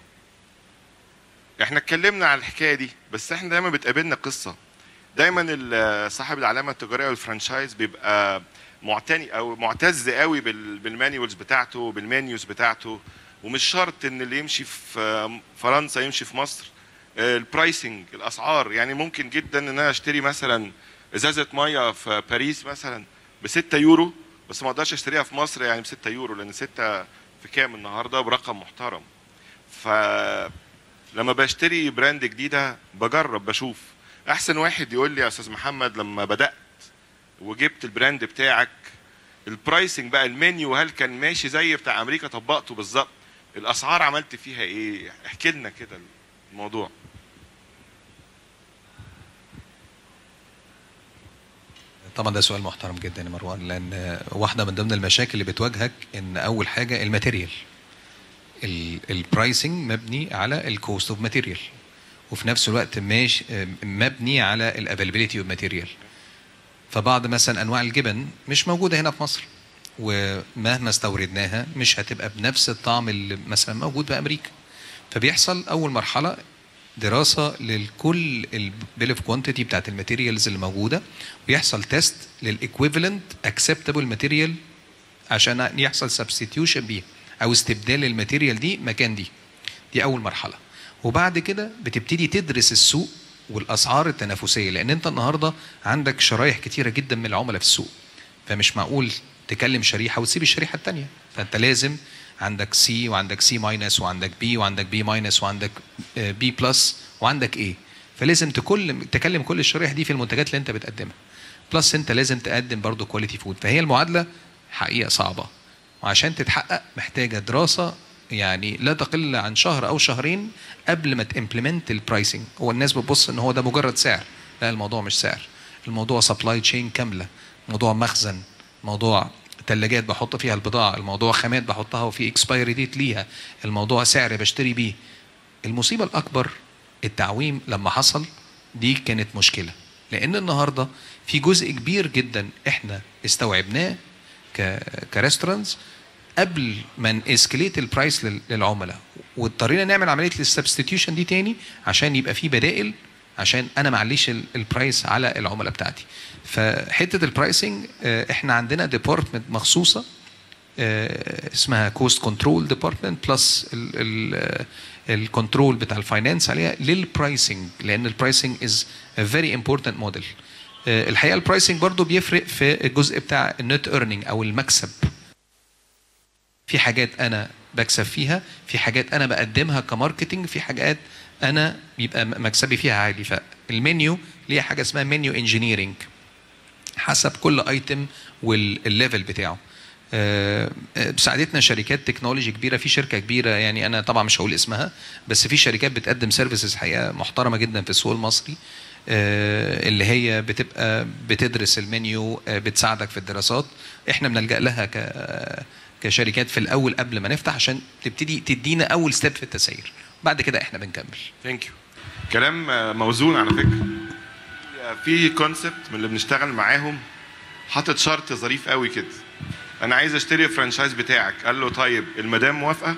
احنا اتكلمنا عن الحكايه دي بس احنا دايما بتقابلنا قصه دايما ال- صاحب العلامه التجاريه والفرانشايز بيبقى معتني او معتز قوي بال- بالمانيوالز بتاعته بالمنيوز بتاعته ومش شرط ان اللي يمشي في فرنسا يمشي في مصر آه، البرايسنج الاسعار يعني ممكن جدا ان انا اشتري مثلا ازازه ميه في باريس مثلا ب 6 يورو بس ما اقدرش اشتريها في مصر يعني ب 6 يورو لان 6 في كام النهارده برقم محترم ف لما بشتري براند جديده بجرب بشوف احسن واحد يقول لي يا استاذ محمد لما بدات وجبت البراند بتاعك البرايسنج بقى المنيو هل كان ماشي زي بتاع امريكا طبقته بالظبط الاسعار عملت فيها ايه احكي لنا كده الموضوع طبعا ده سؤال محترم جدا يا مروان لان واحده من ضمن المشاكل اللي بتواجهك ان اول حاجه الماتيريال البرايسنج مبني على الكوست اوف ماتيريال وفي نفس الوقت مش مبني على الافيلابيلتي اوف ماتيريال فبعض مثلا انواع الجبن مش موجوده هنا في مصر ومهما استوردناها مش هتبقى بنفس الطعم اللي مثلا موجود في امريكا فبيحصل اول مرحله دراسه للكل البيل اوف كوانتيتي بتاعت الماتيريالز اللي موجوده ويحصل تيست للايكويفالنت اكسبتابل ماتيريال عشان يحصل سبستيتيوشن بيها او استبدال الماتيريال دي مكان دي دي اول مرحله وبعد كده بتبتدي تدرس السوق والاسعار التنافسيه لان انت النهارده عندك شرايح كتيره جدا من العملاء في السوق فمش معقول تكلم شريحه وتسيب الشريحه الثانيه فانت لازم عندك سي وعندك سي ماينس وعندك بي وعندك بي ماينس وعندك بي بلس وعندك ايه فلازم تكل تكلم كل الشرائح دي في المنتجات اللي انت بتقدمها بلس انت لازم تقدم برضو كواليتي فود فهي المعادله حقيقه صعبه وعشان تتحقق محتاجه دراسه يعني لا تقل عن شهر او شهرين قبل ما تمبلمنت البرايسنج هو الناس بتبص ان هو ده مجرد سعر لا الموضوع مش سعر الموضوع سبلاي تشين كامله موضوع مخزن موضوع ثلاجات بحط فيها البضاعه الموضوع خامات بحطها وفي اكسبايري ديت ليها الموضوع سعر بشتري بيه المصيبه الاكبر التعويم لما حصل دي كانت مشكله لان النهارده في جزء كبير جدا احنا استوعبناه كريستورانتس قبل ما نسكليت البرايس للعملاء واضطرينا نعمل عمليه السبستيتيوشن دي تاني عشان يبقى في بدائل عشان انا معليش البرايس على العملاء بتاعتي فحته البرايسنج احنا عندنا ديبارتمنت مخصوصه اسمها كوست كنترول ديبارتمنت بلس الكنترول بتاع الفاينانس عليها للبرايسنج لان البرايسنج از فيري امبورتنت موديل الحقيقه البرايسنج برضو بيفرق في الجزء بتاع النت ايرنينج او المكسب في حاجات انا بكسب فيها في حاجات انا بقدمها كماركتنج في حاجات انا بيبقى مكسبي فيها عالي فالمنيو ليها حاجه اسمها منيو انجينيرنج حسب كل ايتم والليفل بتاعه ساعدتنا شركات تكنولوجي كبيره في شركه كبيره يعني انا طبعا مش هقول اسمها بس في شركات بتقدم سيرفيسز حقيقه محترمه جدا في السوق المصري اللي هي بتبقى بتدرس المنيو بتساعدك في الدراسات احنا بنلجا لها ك كشركات في الاول قبل ما نفتح عشان تبتدي تدينا اول ستيب في التسعير بعد كده احنا بنكمل ثانك يو كلام موزون على فكره في كونسبت من اللي بنشتغل معاهم حاطط شرط ظريف قوي كده انا عايز اشتري الفرانشايز بتاعك قال له طيب المدام موافقه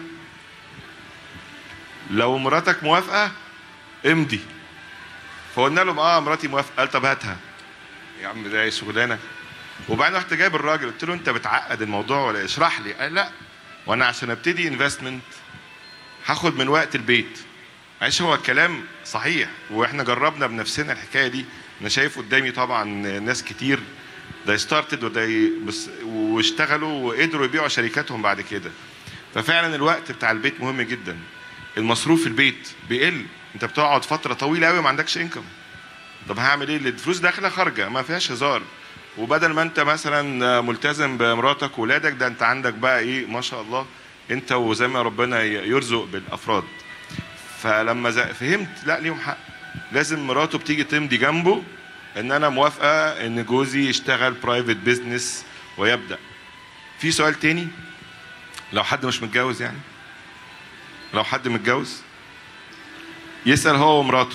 لو مراتك موافقه امضي فقلنا لهم اه مراتي موافقه قال طب هاتها يا عم ده شغلانه وبعدين رحت جايب الراجل قلت له انت بتعقد الموضوع ولا اشرح لي قال لا وانا عشان ابتدي انفستمنت هاخد من وقت البيت معلش هو الكلام صحيح واحنا جربنا بنفسنا الحكايه دي انا شايف قدامي طبعا ناس كتير ده ستارتد وده بس واشتغلوا وقدروا يبيعوا شركاتهم بعد كده ففعلا الوقت بتاع البيت مهم جدا المصروف في البيت بيقل انت بتقعد فتره طويله قوي ما عندكش انكم طب هعمل ايه الفلوس داخله خارجه ما فيهاش هزار وبدل ما انت مثلا ملتزم بمراتك وولادك ده انت عندك بقى ايه ما شاء الله انت وزي ما ربنا يرزق بالافراد فلما فهمت لا ليهم حق لازم مراته بتيجي تمضي جنبه ان انا موافقه ان جوزي يشتغل برايفت بيزنس ويبدا في سؤال تاني لو حد مش متجوز يعني لو حد متجوز يسال هو ومراته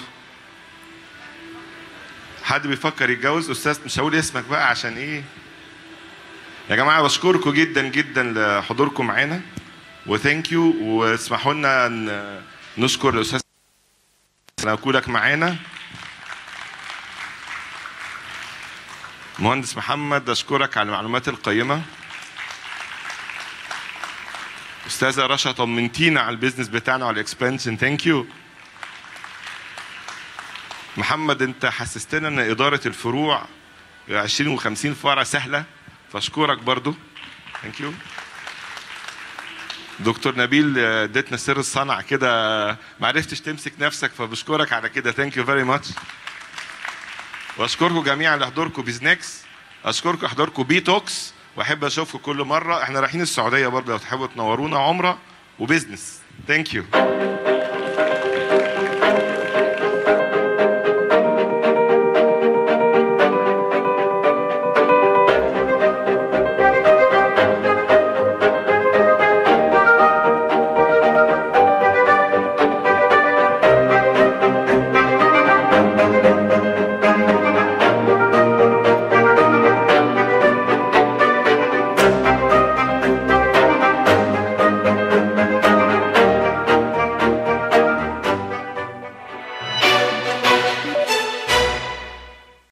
حد بيفكر يتجوز استاذ مش هقول اسمك بقى عشان ايه يا جماعه بشكركم جدا جدا لحضوركم معانا وثانك يو واسمحوا لنا نشكر الاستاذ وجودك معانا مهندس محمد اشكرك على المعلومات القيمه استاذه رشا طمنتينا على البيزنس بتاعنا وعلى الاكسبانشن ثانك يو محمد انت حسستنا ان اداره الفروع 20 و50 فرع سهله فاشكرك برضو ثانك يو دكتور نبيل اديتنا سر الصنع كده ما عرفتش تمسك نفسك فبشكرك على كده ثانك يو فيري ماتش واشكركم جميعا لحضوركم بيزنكس اشكركم حضوركم بي توكس واحب اشوفكم كل مره احنا رايحين السعوديه برضه لو تحبوا تنورونا عمره وبزنس ثانك يو